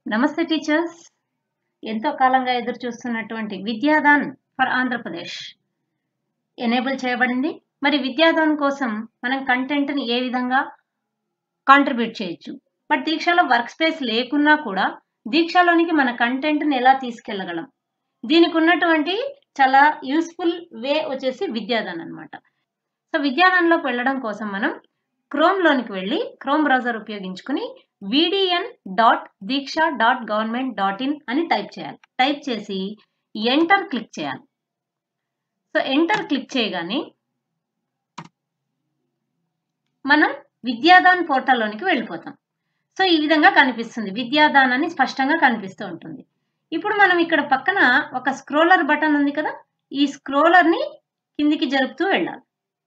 నమస్తే టీచర్స్ ఎంతో కాలంగా ఎదురు చూస్తున్నటువంటి విద్యాదాన్ ఫర్ ఆంధ్రప్రదేశ్ ఎనేబుల్ చేయబడింది మరి విద్యాదాన్ కోసం మనం కంటెంట్ని ఏ విధంగా కాంట్రిబ్యూట్ చేయొచ్చు బట్ దీక్షలో వర్క్ స్పేస్ లేకున్నా కూడా దీక్షలోనికి మన కంటెంట్ని ఎలా తీసుకెళ్ళగలం దీనికి ఉన్నటువంటి చాలా యూస్ఫుల్ వే వచ్చేసి విద్యాదాన్ అనమాట సో విద్యాదాన్లోకి వెళ్ళడం కోసం మనం క్రోమ్లోనికి వెళ్ళి క్రోమ్ బ్రౌజర్ ఉపయోగించుకుని VDN dot Diksha dot government dot in అని టైప్ చేయాలి టైప్ చేసి ఎంటర్ క్లిక్ చేయాలి సో ఎంటర్ క్లిక్ చేయగానే మనం విద్యాదాన్ పోర్టల్లోనికి వెళ్ళిపోతాం సో ఈ విధంగా కనిపిస్తుంది విద్యాదాన్ అని స్పష్టంగా కనిపిస్తూ ఉంటుంది ఇప్పుడు మనం ఇక్కడ పక్కన ఒక స్క్రోలర్ బటన్ ఉంది కదా ఈ స్క్రోలర్ని కిందికి జరుపుతూ వెళ్ళాలి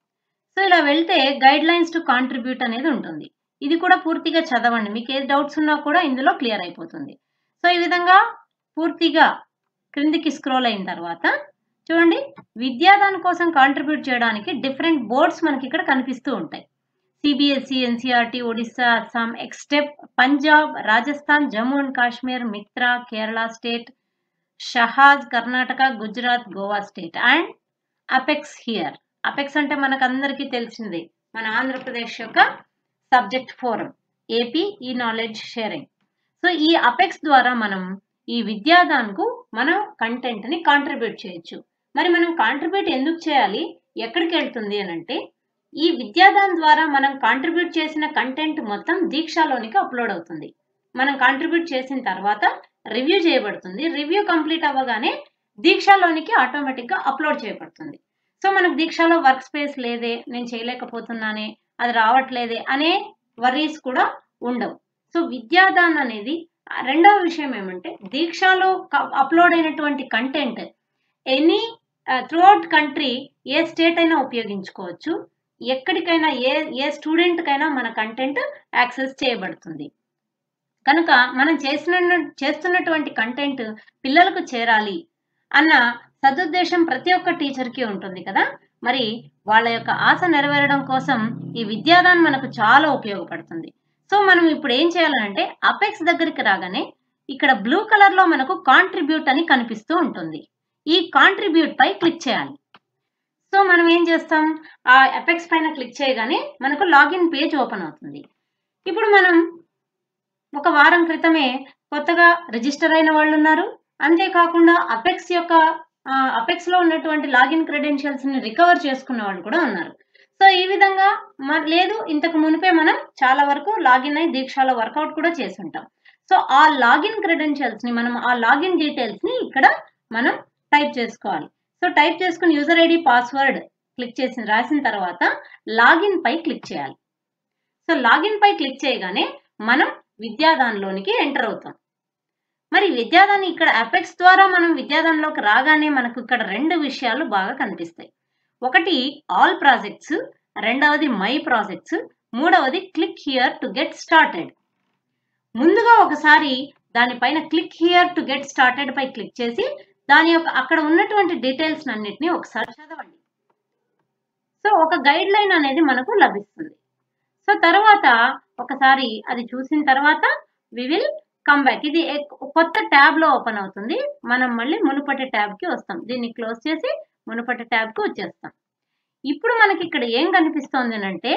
సో ఇలా వెళ్తే గైడ్ లైన్స్ టు కాంట్రిబ్యూట్ అనేది ఉంటుంది ఇది కూడా పూర్తిగా చదవండి మీకు ఏ డౌట్స్ ఉన్నా కూడా ఇందులో క్లియర్ అయిపోతుంది సో ఈ విధంగా పూర్తిగా క్రిందికి స్క్రోల్ అయిన తర్వాత చూడండి విద్యాదాన్ కోసం కాంట్రిబ్యూట్ చేయడానికి డిఫరెంట్ బోర్డ్స్ మనకి ఇక్కడ కనిపిస్తూ ఉంటాయి సిబిఎస్ఈ ఎన్సీఆర్టీ ఒడిస్సా అస్సాం ఎక్స్టెప్ పంజాబ్ రాజస్థాన్ జమ్మూ అండ్ కాశ్మీర్ మిత్రా కేరళ స్టేట్ షహాజ్ Karnataka Gujarat Goa state and apex here apex అంటే మనకు అందరికీ తెలిసిందే మన ఆంధ్రప్రదేశ్ యొక్క subject forum AP e knowledge sharing so ఈ అపెక్స్ ద్వారా మనం ఈ విద్యాదాన్కు మనం కంటెంట్ని కాంట్రిబ్యూట్ చేయొచ్చు మరి మనం కాంట్రిబ్యూట్ ఎందుకు చేయాలి ఎక్కడికి వెళ్తుంది అని అంటే ఈ విద్యాదాన్ ద్వారా మనం కాంట్రిబ్యూట్ చేసిన కంటెంట్ మొత్తం దీక్షలోనికి అప్లోడ్ అవుతుంది మనం కాంట్రిబ్యూట్ చేసిన తర్వాత రివ్యూ చేయబడుతుంది రివ్యూ కంప్లీట్ అవ్వగానే దీక్షలోనికి ఆటోమేటిక్గా అప్లోడ్ చేయబడుతుంది సో మనకు దీక్షలో వర్క్ స్పేస్ లేదే నేను చేయలేకపోతున్నానే అది రావట్లేదే అనే వరీస్ కూడా ఉండవు సో విద్యాదాన్ అనేది రెండవ విషయం ఏమంటే దీక్షలో అప్లోడ్ అయినటువంటి కంటెంట్ ఎనీ త్రూఅవుట్ కంట్రీ ఏ స్టేట్ అయినా ఉపయోగించుకోవచ్చు ఎక్కడికైనా ఏ ఏ స్టూడెంట్కైనా మన కంటెంట్ యాక్సెస్ చేయబడుతుంది కనుక మనం చేసిన చేస్తున్నటువంటి కంటెంట్ పిల్లలకు చేరాలి అన్న సదుద్దేశం ప్రతి ఒక్క టీచర్కి ఉంటుంది కదా మరి వాళ్ళ యొక్క ఆశ నెరవేరడం కోసం ఈ విద్యాదాన్ మనకు చాలా ఉపయోగపడుతుంది సో మనం ఇప్పుడు ఏం చేయాలంటే అపెక్స్ దగ్గరికి రాగానే ఇక్కడ బ్లూ కలర్లో మనకు కాంట్రిబ్యూట్ అని కనిపిస్తూ ఉంటుంది ఈ కాంట్రిబ్యూట్ పై క్లిక్ చేయాలి సో మనం ఏం చేస్తాం ఆ అపెక్స్ పైన క్లిక్ చేయగానే మనకు లాగిన్ పేజ్ ఓపెన్ అవుతుంది ఇప్పుడు మనం ఒక వారం క్రితమే కొత్తగా రిజిస్టర్ అయిన వాళ్ళు ఉన్నారు అంతేకాకుండా అపెక్స్ యొక్క అపెక్స్ లో ఉన్నటువంటి లాగిన్ క్రెడెన్షియల్స్ ని రికవర్ చేసుకున్న వాళ్ళు కూడా ఉన్నారు సో ఈ విధంగా లేదు ఇంతకు మునిపే మనం చాలా వరకు లాగిన్ అయి దీక్షలో వర్కౌట్ కూడా చేసి ఉంటాం సో ఆ లాగిన్ క్రెడెన్షియల్స్ ని మనం ఆ లాగిన్ డీటెయిల్స్ ని ఇక్కడ మనం టైప్ చేసుకోవాలి సో టైప్ చేసుకుని యూజర్ ఐడి పాస్వర్డ్ క్లిక్ చేసి రాసిన తర్వాత లాగిన్ పై క్లిక్ చేయాలి సో లాగిన్ పై క్లిక్ చేయగానే మనం విద్యాదాన్లోనికి ఎంటర్ అవుతాం మరి విద్యాదాన్ ఇక్కడ అపెక్స్ ద్వారా మనం విద్యాదాన్లోకి రాగానే మనకు ఇక్కడ రెండు విషయాలు బాగా కనిపిస్తాయి ఒకటి ఆల్ ప్రాజెక్ట్స్ రెండవది మై ప్రాజెక్ట్స్ మూడవది click here to get started ముందుగా ఒకసారి దానిపైన click here to get started పై క్లిక్ చేసి దాని యొక్క అక్కడ ఉన్నటువంటి డీటెయిల్స్ అన్నిటిని ఒకసారి చదవండి సో ఒక గైడ్ లైన్ అనేది మనకు లభిస్తుంది సో తర్వాత ఒకసారి అది చూసిన తర్వాత వి విల్ కమ్ బ్యాక్ ఇది కొత్త ట్యాబ్ లో ఓపెన్ అవుతుంది మనం మళ్ళీ మునుపటి ట్యాబ్ కి వస్తాం దీన్ని క్లోజ్ చేసి మునుపటి ట్యాబ్ కి వచ్చేస్తాం ఇప్పుడు మనకి ఇక్కడ ఏం కనిపిస్తోంది అంటే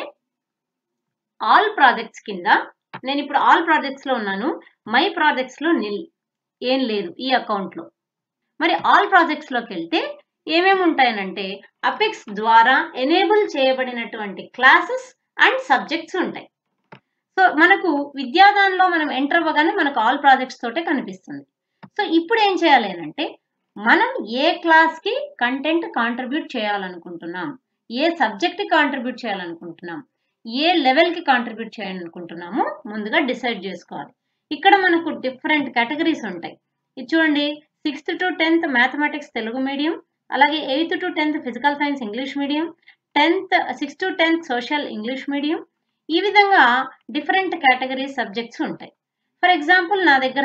ఆల్ ప్రాజెక్ట్స్ కింద నేను ఇప్పుడు ఆల్ ప్రాజెక్ట్స్ లో ఉన్నాను మై ప్రాజెక్ట్స్ లో నిల్ ఏం లేదు ఈ అకౌంట్ లో మరి ఆల్ ప్రాజెక్ట్స్ లోకి వెళ్తే ఏమేమి ఉంటాయనంటే అపెక్స్ ద్వారా ఎనేబుల్ చేయబడినటువంటి క్లాసెస్ అండ్ సబ్జెక్ట్స్ ఉంటాయి సో మనకు విద్యాదాన్లో మనం ఎంటర్ అవ్వగానే మనకు ఆల్ ప్రాజెక్ట్స్ తోటే కనిపిస్తుంది సో ఇప్పుడు ఏం చేయాలి అంటే మనం ఏ క్లాస్కి కంటెంట్ కాంట్రిబ్యూట్ చేయాలనుకుంటున్నాం ఏ సబ్జెక్ట్కి కాంట్రిబ్యూట్ చేయాలనుకుంటున్నాం ఏ లెవెల్కి కాంట్రిబ్యూట్ చేయాలనుకుంటున్నామో ముందుగా డిసైడ్ చేసుకోవాలి ఇక్కడ మనకు డిఫరెంట్ కేటగిరీస్ ఉంటాయి ఇది చూడండి sixth to tenth mathematics Telugu medium అలాగే eighth to tenth physical science English medium tenth sixth to tenth social English medium ఈ విధంగా డిఫరెంట్ కేటగిరీ సబ్జెక్ట్స్ ఉంటాయి ఫర్ ఎగ్జాంపుల్ నా దగ్గర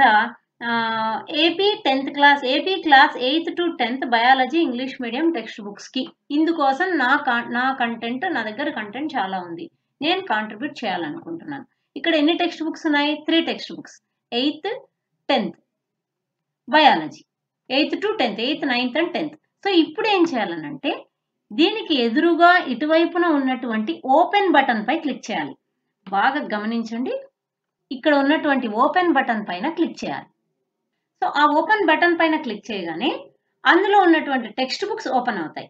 AP tenth class AP class eighth to tenth biology English medium text బుక్స్కి ఇందుకోసం నా నా content నా దగ్గర కంటెంట్ చాలా ఉంది నేను కాంట్రిబ్యూట్ చేయాలనుకుంటున్నాను ఇక్కడ ఎన్ని టెక్స్ట్ బుక్స్ ఉన్నాయి three text books eighth tenth biology eighth to tenth eighth ninth and tenth so ఇప్పుడు ఏం చేయాలనంటే దీనికి ఎదురుగా ఇటువైపున ఉన్నటువంటి ఓపెన్ బటన్ పై క్లిక్ చేయాలి బాగా గమనించండి ఇక్కడ ఉన్నటువంటి ఓపెన్ బటన్ పైన క్లిక్ చేయాలి సో ఆ ఓపెన్ బటన్ పైన క్లిక్ చేయగానే అందులో ఉన్నటువంటి టెక్స్ట్ బుక్స్ ఓపెన్ అవుతాయి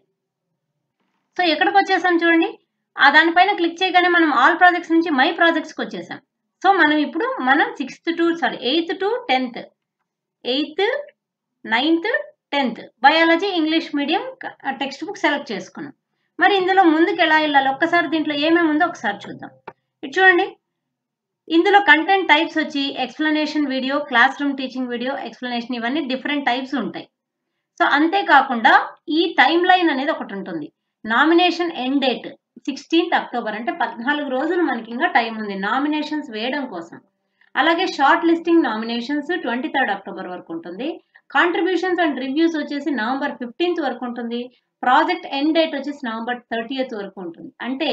సో ఎక్కడికి వచ్చేసాం చూడండి ఆ దానిపైన క్లిక్ చేయగానే మనం ఆల్ ప్రాజెక్ట్స్ నుంచి మై ప్రాజెక్ట్స్కి వచ్చేసాం సో మనం ఇప్పుడు మనం sixth to sorry eighth to tenth eighth ninth tenth biology English medium text book select చేసుకున్నాం మరి ఇందులో ముందుకు ఎలా వెళ్ళాలి ఒక్కసారి దీంట్లో ఏమేమి ఉందో ఒకసారి చూద్దాం ఇటు చూడండి ఇందులో కంటెంట్ టైప్స్ వచ్చి explanation video class room teaching video explanation ఇవన్నీ డిఫరెంట్ టైప్స్ ఉంటాయి సో అంతేకాకుండా ఈ టైం లైన్ అనేది ఒకటి ఉంటుంది nomination end date sixteenth October అంటే పద్నాలుగు రోజులు మనకి ఇంకా టైం ఉంది నామినేషన్స్ వేయడం కోసం అలాగే short listing nominations twenty third October వరకు ఉంటుంది కాంట్రిబ్యూషన్స్ అండ్ రివ్యూస్ వచ్చేసి నవంబర్ ఫిఫ్టీన్త్ వరకు ఉంటుంది ప్రాజెక్ట్ ఎండ్ డేట్ వచ్చేసి నవంబర్ థర్టీయత్ వరకు ఉంటుంది అంటే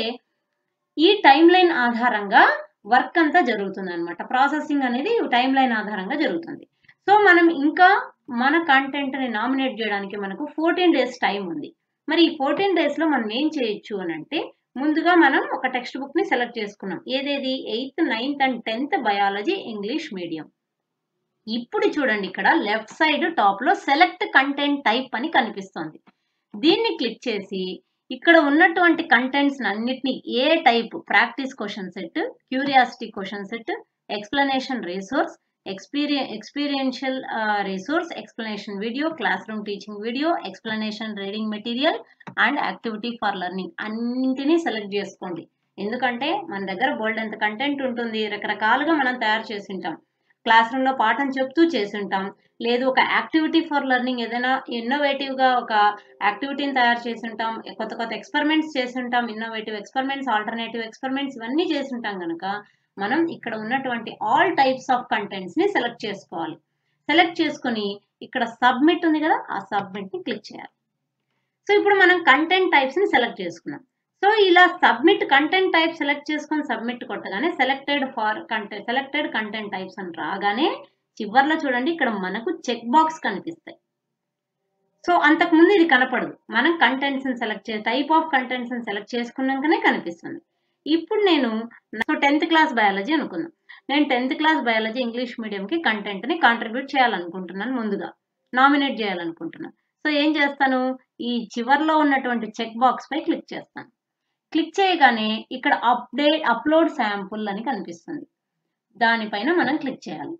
ఈ టైం లైన్ ఆధారంగా వర్క్ అంతా జరుగుతుంది అనమాట ప్రాసెసింగ్ అనేది టైం లైన్ ఆధారంగా జరుగుతుంది సో మనం ఇంకా మన కంటెంట్ని నామినేట్ చేయడానికి మనకు ఫోర్టీన్ డేస్ టైం ఉంది మరి ఈ ఫోర్టీన్ డేస్లో మనం ఏం చేయొచ్చు అని అంటే ముందుగా మనం ఒక టెక్స్ట్ బుక్ని సెలెక్ట్ చేసుకున్నాం ఏదేది eighth ninth and tenth biology English medium ఇప్పుడు చూడండి ఇక్కడ లెఫ్ట్ సైడ్ టాప్లో సెలెక్ట్ కంటెంట్ టైప్ అని కనిపిస్తోంది దీన్ని క్లిక్ చేసి ఇక్కడ ఉన్నటువంటి కంటెంట్స్ అన్నిటినీ ఏ type practice question set curiosity question set explanation resource experien experiential resource explanation video class room teaching video explanation reading material and activity for learning అన్నింటినీ సెలెక్ట్ చేసుకోండి ఎందుకంటే మన దగ్గర బోల్డ్ ఎంత కంటెంట్ ఉంటుంది రకరకాలుగా మనం తయారు చేసి ఉంటాం క్లాస్ రూమ్లో పాఠం చెప్తూ చేసి ఉంటాం లేదు ఒక యాక్టివిటీ ఫర్ లెర్నింగ్ ఏదైనా ఇన్నోవేటివ్గా ఒక యాక్టివిటీని తయారు చేసి ఉంటాం కొత్త కొత్త ఎక్స్పెరిమెంట్స్ చేసి ఉంటాం ఇన్నోవేటివ్ ఎక్స్పెరిమెంట్స్ ఆల్టర్నేటివ్ ఎక్స్పెరిమెంట్స్ ఇవన్నీ చేసి ఉంటాం కనుక మనం ఇక్కడ ఉన్నటువంటి ఆల్ టైప్స్ ఆఫ్ కంటెంట్స్ని సెలెక్ట్ చేసుకోవాలి సెలెక్ట్ చేసుకొని ఇక్కడ సబ్మిట్ ఉంది కదా ఆ సబ్మిట్ని క్లిక్ చేయాలి సో ఇప్పుడు మనం కంటెంట్ టైప్స్ని సెలెక్ట్ చేసుకున్నాం సో ఇలా సబ్మిట్ కంటెంట్ టైప్ సెలెక్ట్ చేసుకొని సబ్మిట్ కొట్టగానే selected for content selected content types అని రాగానే చివర్లో చూడండి ఇక్కడ మనకు చెక్ బాక్స్ కనిపిస్తాయి సో అంతకుముందు ఇది కనపడదు మనం కంటెంట్స్ సెలెక్ట్ చే టైప్ ఆఫ్ కంటెంట్స్ సెలెక్ట్ చేసుకున్నాకనే కనిపిస్తుంది ఇప్పుడు నేను సో టెన్త్ క్లాస్ బయాలజీ అనుకుందాం నేను టెన్త్ క్లాస్ బయాలజీ ఇంగ్లీష్ మీడియంకి కంటెంట్ని కాంట్రిబ్యూట్ చేయాలనుకుంటున్నాను ముందుగా నామినేట్ చేయాలనుకుంటున్నాను సో ఏం చేస్తాను ఈ చివర్లో ఉన్నటువంటి చెక్ బాక్స్ పై క్లిక్ చేస్తాను క్లిక్ చేయగానే ఇక్కడ అప్డేట్ అప్లోడ్ శాంపుల్ అని కనిపిస్తుంది దానిపైన మనం క్లిక్ చేయాలి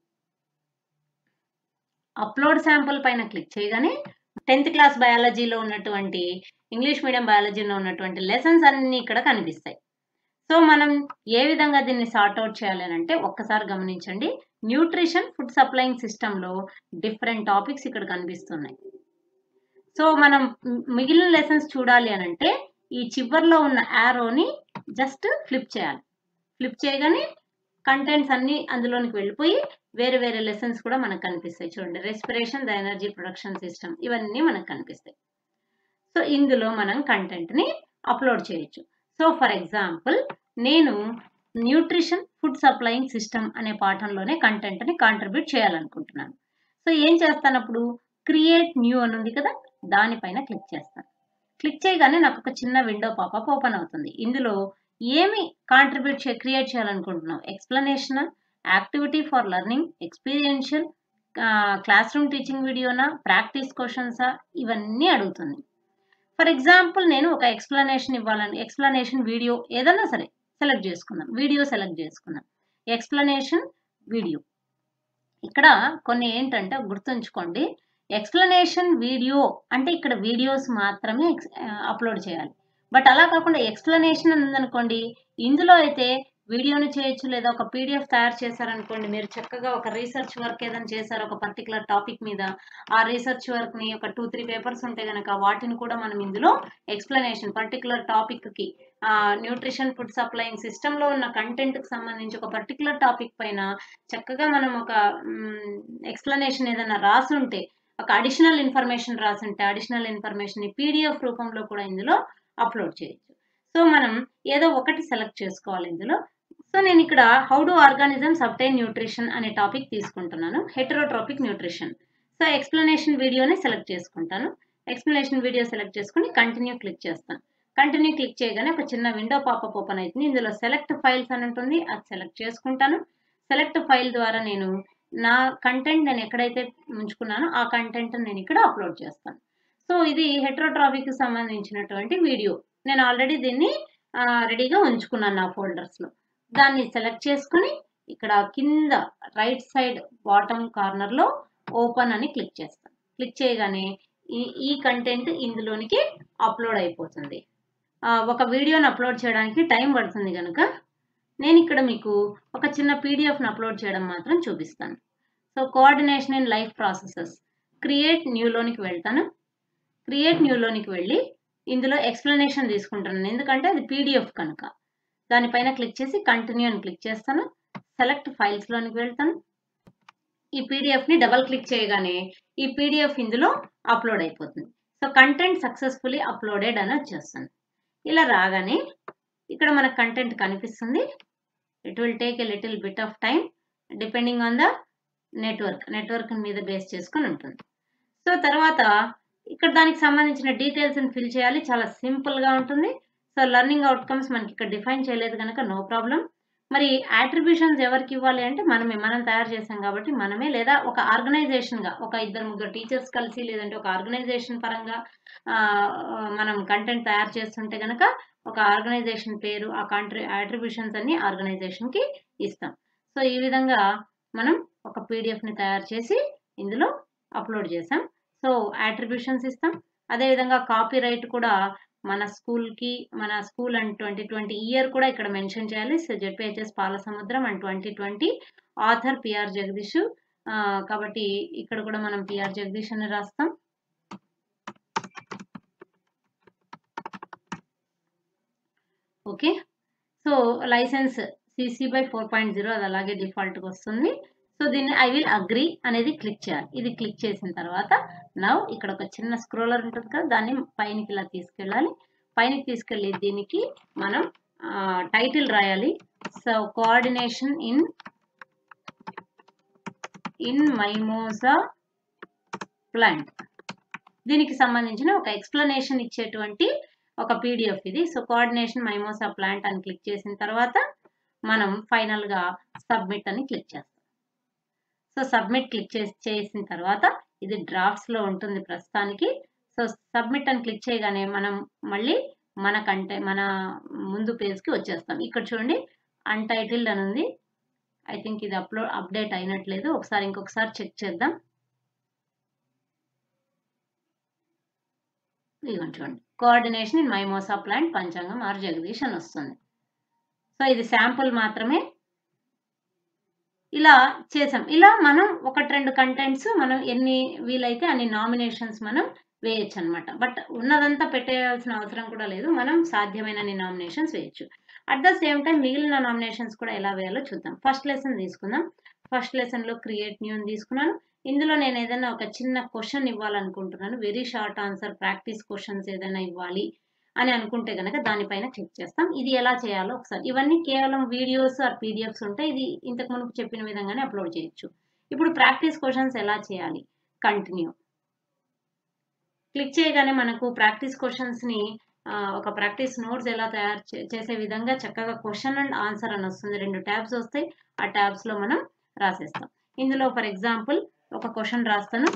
అప్లోడ్ శాంపుల్ పైన క్లిక్ చేయగానే టెన్త్ క్లాస్ బయాలజీలో ఉన్నటువంటి ఇంగ్లీష్ మీడియం బయాలజీలో ఉన్నటువంటి లెసన్స్ అన్ని ఇక్కడ కనిపిస్తాయి సో మనం ఏ విధంగా దీన్ని సార్ట్ అవుట్ చేయాలి అని అంటే ఒక్కసారి గమనించండి న్యూట్రిషన్ ఫుడ్ సప్లయింగ్ సిస్టంలో డిఫరెంట్ టాపిక్స్ ఇక్కడ కనిపిస్తున్నాయి సో మనం మిగిలిన లెసన్స్ చూడాలి అని అంటే ఈ చివర్లో ఉన్న యారోని జస్ట్ ఫ్లిప్ చేయాలి ఫ్లిప్ చేయగానే కంటెంట్స్ అన్ని అందులోనికి వెళ్ళిపోయి వేరే వేరే లెసన్స్ కూడా మనకు కనిపిస్తాయి చూడండి respiration the energy production system ఇవన్నీ మనకు కనిపిస్తాయి సో ఇందులో మనం కంటెంట్ని అప్లోడ్ చేయొచ్చు సో ఫర్ ఎగ్జాంపుల్ నేను న్యూట్రిషన్ ఫుడ్ సప్లయింగ్ సిస్టమ్ అనే పాఠంలోనే కంటెంట్ని కాంట్రిబ్యూట్ చేయాలనుకుంటున్నాను సో ఏం చేస్తాను అప్పుడు క్రియేట్ న్యూ అని ఉంది కదా దానిపైన క్లిక్ చేస్తాను క్లిక్ చేయగానే నాకు ఒక చిన్న విండో పాపప్ ఓపెన్ అవుతుంది ఇందులో ఏమి కాంట్రిబ్యూట్ చే క్రియేట్ చేయాలనుకుంటున్నావు explanation activity for learning experiential class room teaching వీడియోనా ప్రాక్టీస్ క్వశ్చన్సా ఇవన్నీ అడుగుతుంది ఫర్ ఎగ్జాంపుల్ నేను ఒక ఎక్స్ప్లెనేషన్ ఇవ్వాలని ఎక్స్ప్లెనేషన్ వీడియో ఏదన్నా సరే సెలెక్ట్ చేసుకుందాం వీడియో సెలెక్ట్ చేసుకుందాం ఎక్స్ప్లెనేషన్ వీడియో ఇక్కడ కొన్ని ఏంటంటే గుర్తుంచుకోండి ఎక్స్ప్లెనేషన్ వీడియో అంటే ఇక్కడ వీడియోస్ మాత్రమే అప్లోడ్ చేయాలి బట్ అలా కాకుండా ఎక్స్ప్లెనేషన్ అని ఉందనుకోండి ఇందులో అయితే వీడియోని చేయొచ్చు లేదా ఒక పీడిఎఫ్ తయారు చేశారనుకోండి మీరు చక్కగా ఒక రీసెర్చ్ వర్క్ ఏదైనా చేశారు ఒక పర్టికులర్ టాపిక్ మీద ఆ రీసెర్చ్ వర్క్ని ఒక టూ త్రీ పేపర్స్ ఉంటే కనుక వాటిని కూడా మనం ఇందులో ఎక్స్ప్లెనేషన్ పర్టికులర్ టాపిక్కి న్యూట్రిషన్ ఫుడ్ సప్లయింగ్ సిస్టంలో ఉన్న కంటెంట్కి సంబంధించి ఒక పర్టికులర్ టాపిక్ పైన చక్కగా మనం ఒక ఎక్స్ప్లెనేషన్ ఏదైనా రాసి ఉంటే ఒక అడిషనల్ ఇన్ఫర్మేషన్ రాసుంటే అడిషనల్ ఇన్ఫర్మేషన్ పీడిఎఫ్ రూపంలో కూడా ఇందులో అప్లోడ్ చేయొచ్చు సో మనం ఏదో ఒకటి సెలెక్ట్ చేసుకోవాలి ఇందులో సో సో నేను ఇక్కడ how do organisms obtain nutrition అనే టాపిక్ తీసుకుంటున్నాను హెటరోట్రాపిక్ న్యూట్రిషన్ సో ఎక్స్ప్లెనేషన్ వీడియోని సెలెక్ట్ చేసుకుంటాను ఎక్స్ప్లెనేషన్ వీడియో సెలెక్ట్ చేసుకుని కంటిన్యూ క్లిక్ చేస్తాను కంటిన్యూ క్లిక్ చేయగానే ఒక చిన్న విండో పాపప్ ఓపెన్ అవుతుంది ఇందులో సెలెక్ట్ ఫైల్స్ అని ఉంటుంది అది సెలెక్ట్ చేసుకుంటాను సెలెక్ట్ ఫైల్ ద్వారా నేను నా కంటెంట్ నేను ఎక్కడైతే ఉంచుకున్నానో ఆ కంటెంట్ నేను ఇక్కడ అప్లోడ్ చేస్తాను సో ఇది హెట్రోట్రాఫిక్ సంబంధించినటువంటి వీడియో నేను ఆల్రెడీ దీన్ని రెడీగా ఉంచుకున్నాను నా ఫోల్డర్స్లో దాన్ని సెలెక్ట్ చేసుకుని ఇక్కడ కింద రైట్ సైడ్ బాటమ్ కార్నర్లో ఓపెన్ అని క్లిక్ చేస్తాను క్లిక్ చేయగానే ఈ ఈ కంటెంట్ ఇందులోనికి అప్లోడ్ అయిపోతుంది ఒక వీడియోని అప్లోడ్ చేయడానికి టైం పడుతుంది కనుక నేను ఇక్కడ మీకు ఒక చిన్న పీడిఎఫ్ను అప్లోడ్ చేయడం మాత్రం చూపిస్తాను so coordination in life processes create న్యూలోనికి వెళ్తాను క్రియేట్ న్యూలోనికి వెళ్ళి ఇందులో ఎక్స్ప్లెనేషన్ తీసుకుంటాను ఎందుకంటే అది పీడిఎఫ్ కనుక దానిపైన క్లిక్ చేసి కంటిన్యూ అని క్లిక్ చేస్తాను సెలెక్ట్ ఫైల్స్లోనికి వెళ్తాను ఈ పీడిఎఫ్ని డబల్ క్లిక్ చేయగానే ఈ పీడిఎఫ్ ఇందులో అప్లోడ్ అయిపోతుంది సో కంటెంట్ సక్సెస్ఫుల్లీ అప్లోడెడ్ అని వచ్చేస్తుంది ఇలా రాగానే ఇక్కడ మనకు కంటెంట్ కనిపిస్తుంది it will take a little bit of time depending on the network network మీద బేస్ చేసుకొని ఉంటుంది సో తర్వాత ఇక్కడ దానికి సంబంధించిన డీటెయిల్స్ని ఫిల్ చేయాలి చాలా సింపుల్గా ఉంటుంది సో లెర్నింగ్ అవుట్కమ్స్ మనకి ఇక్కడ డిఫైన్ చేయలేదు కనుక నో ప్రాబ్లం మరి యాట్రిబ్యూషన్స్ ఎవరికి ఇవ్వాలి అంటే మనమే మనం తయారు చేసాం కాబట్టి మనమే లేదా ఒక ఆర్గనైజేషన్గా ఒక ఇద్దరు ముగ్గురు టీచర్స్ కలిసి లేదంటే ఒక ఆర్గనైజేషన్ పరంగా మనం కంటెంట్ తయారు చేస్తుంటే కనుక ఒక ఆర్గనైజేషన్ పేరు ఆ కంట్రీ యాట్రిబ్యూషన్స్ అన్ని ఆర్గనైజేషన్కి ఇస్తాం సో ఈ విధంగా మనం ఒక పీడిఎఫ్ని తయారు చేసి ఇందులో అప్లోడ్ చేసాం సో యాట్రిబ్యూషన్స్ ఇస్తాం అదేవిధంగా కాపీ రైట్ కూడా మన స్కూల్కి మన school and twenty twenty year కూడా ఇక్కడ మెన్షన్ చేయాలి so ZPHS Palasamudram and twenty twenty author PR Jagadish కాబట్టి ఇక్కడ కూడా మనం పిఆర్ జగదీష్ అని రాస్తాం okay so license CC by four point zero అది అలాగే డిఫాల్ట్గా వస్తుంది సో దీన్ని ఐ విల్ అగ్రి అనేది క్లిక్ చేయాలి ఇది క్లిక్ చేసిన తర్వాత నవ్ ఇక్కడ ఒక చిన్న స్క్రోలర్ ఉంటుంది కదా దాన్ని పైనకి ఇలా తీసుకెళ్ళాలి పైనకి తీసుకెళ్ళి దీనికి మనం టైటిల్ రాయాలి so coordination in in mimosa plant దీనికి సంబంధించిన ఒక ఎక్స్ప్లెనేషన్ ఇచ్చేటువంటి ఒక పీడిఎఫ్ ఇది సో కోఆర్డినేషన్ మైమోసా ప్లాంట్ అని క్లిక్ చేసిన తర్వాత మనం ఫైనల్గా సబ్మిట్ అని క్లిక్ చేస్తాం సో సబ్మిట్ క్లిక్ చేసి చేసిన తర్వాత ఇది డ్రాఫ్ట్స్లో ఉంటుంది ప్రస్తుతానికి సో సబ్మిట్ అని క్లిక్ చేయగానే మనం మళ్ళీ మన కంటే మన ముందు పేజ్కి వచ్చేస్తాం ఇక్కడ చూడండి అన్టైటిల్డ్ అని ఉంది ఐ థింక్ ఇది అప్లోడ్ అప్డేట్ అయినట్లేదు ఒకసారి ఇంకొకసారి చెక్ చేద్దాం ఇదిగోండి చూడండి కోఆర్డినేషన్ ఇన్ మైమోసా ప్లాంట్ పంచాంగం ఆర్ జగదీష్ అని వస్తుంది సో ఇది శాంపుల్ మాత్రమే ఇలా చేసాం ఇలా మనం ఒకటి రెండు కంటెంట్స్ మనం ఎన్ని వీలైతే అన్ని నామినేషన్స్ మనం వేయచ్చు అనమాట బట్ ఉన్నదంతా పెట్టేయాల్సిన అవసరం కూడా లేదు మనం సాధ్యమైన నామినేషన్స్ వేయచ్చు అట్ ద సేమ్ టైం మిగిలిన నామినేషన్స్ కూడా ఎలా వేయాలో చూద్దాం ఫస్ట్ లెసన్ తీసుకుందాం ఫస్ట్ లెసన్లో క్రియేట్ న్యూ తీసుకున్నాను ఇందులో నేను ఏదైనా ఒక చిన్న క్వశ్చన్ ఇవ్వాలనుకుంటున్నాను very short answer practice questions ఏదైనా ఇవ్వాలి అని అనుకుంటే కనుక దానిపైన క్లిక్ చేస్తాం ఇది ఎలా చేయాలో ఒకసారి ఇవన్నీ కేవలం వీడియోస్ ఆర్ పీడిఎఫ్స్ ఉంటాయి ఇది ఇంతకు మునుపు చెప్పిన విధంగానే అప్లోడ్ చేయొచ్చు ఇప్పుడు ప్రాక్టీస్ క్వశ్చన్స్ ఎలా చేయాలి కంటిన్యూ క్లిక్ చేయగానే మనకు ప్రాక్టీస్ క్వశ్చన్స్ని ఒక ప్రాక్టీస్ నోట్స్ ఎలా తయారు చేసే విధంగా చక్కగా క్వశ్చన్ అండ్ ఆన్సర్ అని వస్తుంది రెండు ట్యాబ్స్ వస్తాయి ఆ ట్యాబ్స్లో మనం రాసేస్తాం ఇందులో ఫర్ ఎగ్జాంపుల్ ఒక క్వశ్చన్ రాస్తాను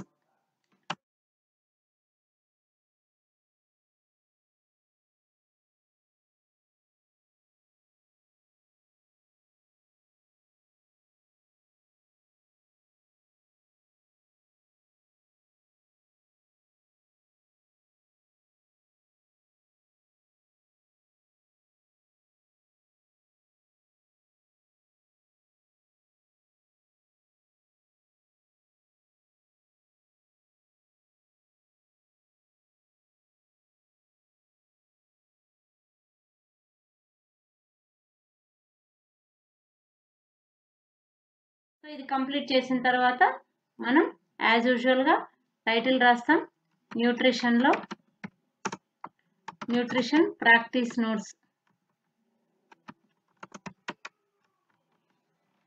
సో ఇది కంప్లీట్ చేసిన తర్వాత మనం యాజ్ యూజువల్గా టైటిల్ రాస్తాం న్యూట్రిషన్లో న్యూట్రిషన్ ప్రాక్టీస్ నోట్స్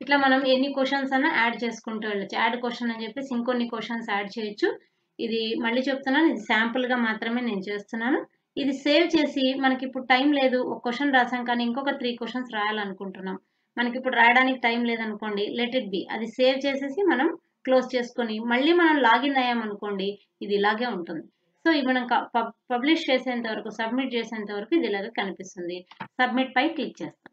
ఇట్లా మనం ఎన్ని క్వశ్చన్స్ అన్నా యాడ్ చేసుకుంటూ వెళ్ళొచ్చు యాడ్ క్వశ్చన్ అని చెప్పేసి ఇంకొన్ని క్వశ్చన్స్ యాడ్ చేయొచ్చు ఇది మళ్ళీ చెప్తున్నాను ఇది శాంపుల్గా మాత్రమే నేను చేస్తున్నాను ఇది సేవ్ చేసి మనకి ఇప్పుడు టైం లేదు ఒక క్వశ్చన్ రాసాం కానీ ఇంకొక త్రీ క్వశ్చన్స్ రాయాలనుకుంటున్నాం మనకి ఇప్పుడు రాయడానికి టైం లేదనుకోండి లెట్ ఇట్ బి అది సేవ్ చేసేసి మనం క్లోజ్ చేసుకొని మళ్ళీ మనం లాగిన్ అయ్యామనుకోండి ఇది ఇలాగే ఉంటుంది సో ఇది మనం పబ్లిష్ చేసేంత వరకు సబ్మిట్ చేసేంత వరకు ఇది ఇలాగే కనిపిస్తుంది సబ్మిట్ పై క్లిక్ చేస్తాం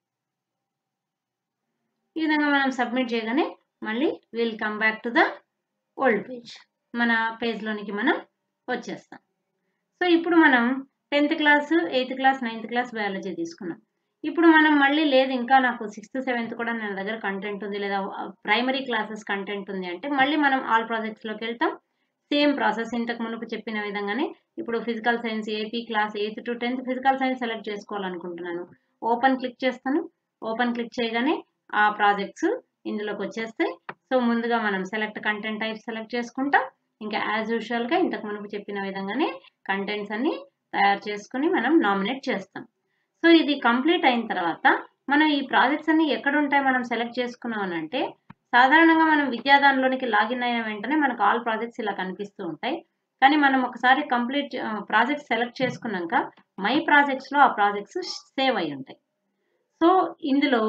ఈ విధంగా మనం సబ్మిట్ చేయగానే మళ్ళీ will come back to the old page మన పేజ్లోనికి మనం వచ్చేస్తాం సో ఇప్పుడు మనం tenth class eighth class ninth class biology తీసుకున్నాం ఇప్పుడు మనం మళ్ళీ లేదు ఇంకా నాకు సిక్స్త్ సెవెంత్ కూడా నా దగ్గర కంటెంట్ ఉంది లేదా ప్రైమరీ క్లాసెస్ కంటెంట్ ఉంది అంటే మళ్ళీ మనం ఆల్ ప్రాజెక్ట్స్లోకి వెళ్తాం సేమ్ ప్రాసెస్ ఇంతకు మునుపు చెప్పిన విధంగానే ఇప్పుడు physical science AP class eighth to tenth physical science select చేసుకోవాలనుకుంటున్నాను ఓపెన్ క్లిక్ చేస్తాను ఓపెన్ క్లిక్ చేయగానే ఆ ప్రాజెక్ట్స్ ఇందులోకి వచ్చేస్తాయి సో ముందుగా మనం సెలెక్ట్ కంటెంట్ టైప్ సెలెక్ట్ చేసుకుంటాం ఇంకా యాజ్ యూజువల్గా ఇంతకు మునుపు చెప్పిన విధంగానే కంటెంట్స్ అన్ని తయారు చేసుకుని మనం నామినేట్ చేస్తాం సో ఇది కంప్లీట్ అయిన తర్వాత మనం ఈ ప్రాజెక్ట్స్ అన్ని ఎక్కడ ఉంటాయి మనం సెలెక్ట్ చేసుకున్నాం అని అంటే సాధారణంగా మనం విద్యాదానిలోనికి లాగిన్ అయిన వెంటనే మనకు ఆల్ ప్రాజెక్ట్స్ ఇలా కనిపిస్తూ ఉంటాయి కానీ మనం ఒకసారి కంప్లీట్ ప్రాజెక్ట్ సెలెక్ట్ చేసుకున్నాక మై ప్రాజెక్ట్స్లో ఆ ప్రాజెక్ట్స్ సేవ్ అయి ఉంటాయి సో ఇందులో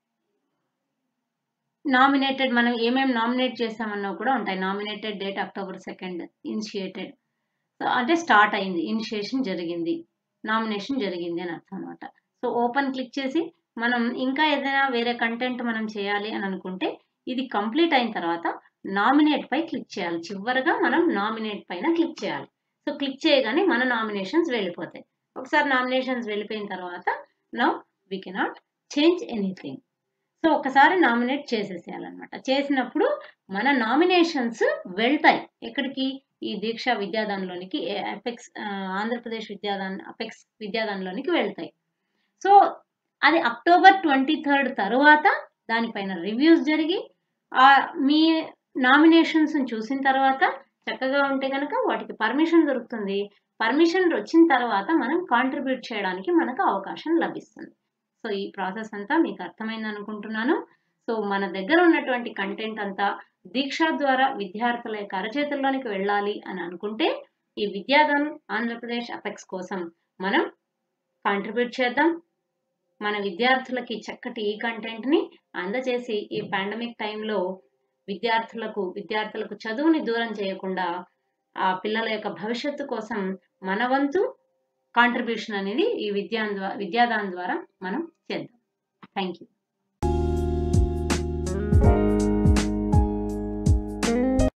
నామినేటెడ్ మనం ఏమేమి నామినేట్ చేసామన్నా కూడా ఉంటాయి nominated date October second initiated so అంటే స్టార్ట్ అయింది ఇనిషియేషన్ జరిగింది నామినేషన్ జరిగింది అని అర్థం అనమాట సో ఓపెన్ క్లిక్ చేసి మనం ఇంకా ఏదైనా వేరే కంటెంట్ మనం చేయాలి అని అనుకుంటే ఇది కంప్లీట్ అయిన తర్వాత నామినేట్ పై క్లిక్ చేయాలి చివరిగా మనం నామినేట్ పైన క్లిక్ చేయాలి సో క్లిక్ చేయగానే మన నామినేషన్స్ వెళ్ళిపోతాయి ఒకసారి నామినేషన్స్ వెళ్ళిపోయిన తర్వాత now we cannot change anything so ఒకసారి నామినేట్ చేసేసేయాలన్నమాట చేసినప్పుడు మన నామినేషన్స్ వెళ్తాయి ఎక్కడికి ఈ దీక్ష విద్యాదాన్లోనికి అపెక్స్ ఆంధ్రప్రదేశ్ విద్యాదాన్ అపెక్స్ విద్యాదాన్లోనికి వెళ్తాయి సో అది అక్టోబర్ ట్వంటీ థర్డ్ తర్వాత దానిపైన రివ్యూస్ జరిగి మీ నామినేషన్స్ చూసిన తర్వాత చక్కగా ఉంటే కనుక వాటికి పర్మిషన్ దొరుకుతుంది పర్మిషన్ వచ్చిన తర్వాత మనం కాంట్రిబ్యూట్ చేయడానికి మనకు అవకాశం లభిస్తుంది సో ఈ ప్రాసెస్ అంతా మీకు అర్థమైంది అనుకుంటున్నాను సో మన దగ్గర ఉన్నటువంటి కంటెంట్ అంతా దీక్ష ద్వారా విద్యార్థుల యొక్క అరచేతుల్లోనికి వెళ్ళాలి అని అనుకుంటే ఈ విద్యాదాన్ ఆంధ్రప్రదేశ్ అపెక్స్ కోసం మనం కాంట్రిబ్యూట్ చేద్దాం మన విద్యార్థులకి చక్కటి ఈ కంటెంట్ని అందజేసి ఈ పాండమిక్ టైంలో విద్యార్థులకు విద్యార్థులకు చదువుని దూరం చేయకుండా ఆ పిల్లల యొక్క భవిష్యత్తు కోసం మన వంతు కాంట్రిబ్యూషన్ అనేది ఈ విద్యా విద్యాదాన్ ద్వారా మనం చేద్దాం థ్యాంక్ యూ